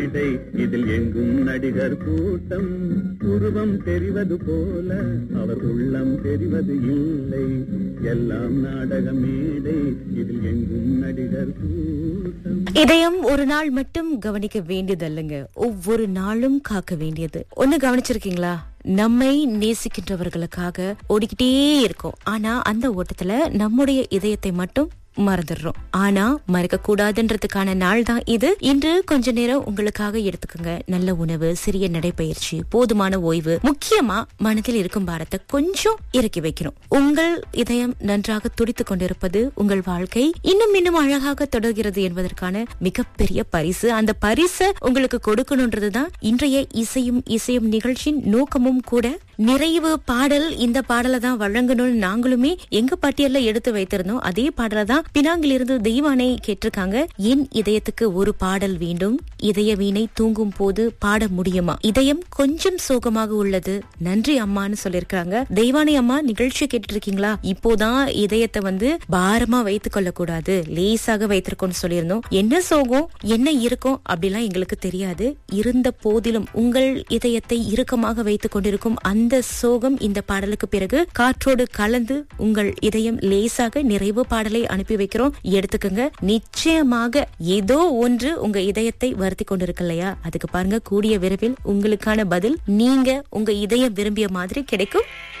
இதை இதில் எங்கும் நடிகர் கூட்டம் உருவம் தெரிவது போல அவர் உள்ளம் தெரிவது இல்லை எல்லாம் நாடக மேடை இதில் எங்கும் நடிகர் கூட்டம் இதயம் ஒரு நாள் மட்டும் கவனிக்க வேண்டியதல்லைங்க ஒவ்வொரு நாளும் காக்க வேண்டியது ஒண்ணு கவனிச்சிருக்கீங்களா நம்மை நேசிக்கின்றவர்களுக்காக ஓடிக்கிட்டே இருக்கோம் ஆனா அந்த ஓட்டத்துல நம்முடைய இதயத்தை மட்டும் மறந்துடுறோம் ஆனா மறக்க கூடாதுன்றதுக்கான நாள் தான் இது இன்று கொஞ்ச நேரம் உங்களுக்காக எடுத்துக்கோங்க நல்ல உணவு சிறிய நடைப்பயிற்சி போதுமான ஓய்வு முக்கியமா மனதில் இருக்கும் பாரத்தை கொஞ்சம் இறக்கி வைக்கணும் உங்கள் இதயம் நன்றாக துடித்துக் கொண்டிருப்பது உங்கள் வாழ்க்கை இன்னும் இன்னும் அழகாக தொடர்கிறது என்பதற்கான மிகப்பெரிய பரிசு அந்த பரிசை உங்களுக்கு கொடுக்கணுன்றதுதான் இன்றைய இசையும் இசையும் நிகழ்ச்சியின் நோக்கமும் கூட நிறைவு பாடல் இந்த பாடலை தான் வழங்கணும்னு நாங்களுமே எங்க பட்டியல்ல எடுத்து வைத்திருந்தோம் அதே பாடலை தான் பினாங்கில் இருந்து தெய்வானை கேட்டிருக்காங்க என் இதயத்துக்கு ஒரு பாடல் வேண்டும் இதய வீணை தூங்கும் போது பாட முடியுமா இதயம் கொஞ்சம் சோகமாக உள்ளது நன்றி அம்மான்னு சொல்லிருக்காங்க தெய்வானை அம்மா நிகழ்ச்சி கேட்டுட்டு இருக்கீங்களா இப்போதான் இதயத்தை வந்து பாரமா வைத்துக் கொள்ள கூடாது லேசாக வைத்திருக்கோம்னு சொல்லியிருந்தோம் என்ன சோகம் என்ன இருக்கும் அப்படிலாம் எங்களுக்கு தெரியாது இருந்த போதிலும் உங்கள் இதயத்தை இறுக்கமாக வைத்துக் கொண்டிருக்கும் அந்த சோகம் இந்த பாடலுக்கு பிறகு காற்றோடு கலந்து உங்கள் இதயம் லேசாக நிறைவு பாடலை அனுப்பி வைக்கிறோம் எடுத்துக்கோங்க நிச்சயமாக ஏதோ ஒன்று உங்க இதயத்தை வருத்தி கொண்டிருக்கு இல்லையா அதுக்கு பாருங்க கூடிய விரைவில் உங்களுக்கான பதில் நீங்க உங்க இதயம் விரும்பிய மாதிரி கிடைக்கும்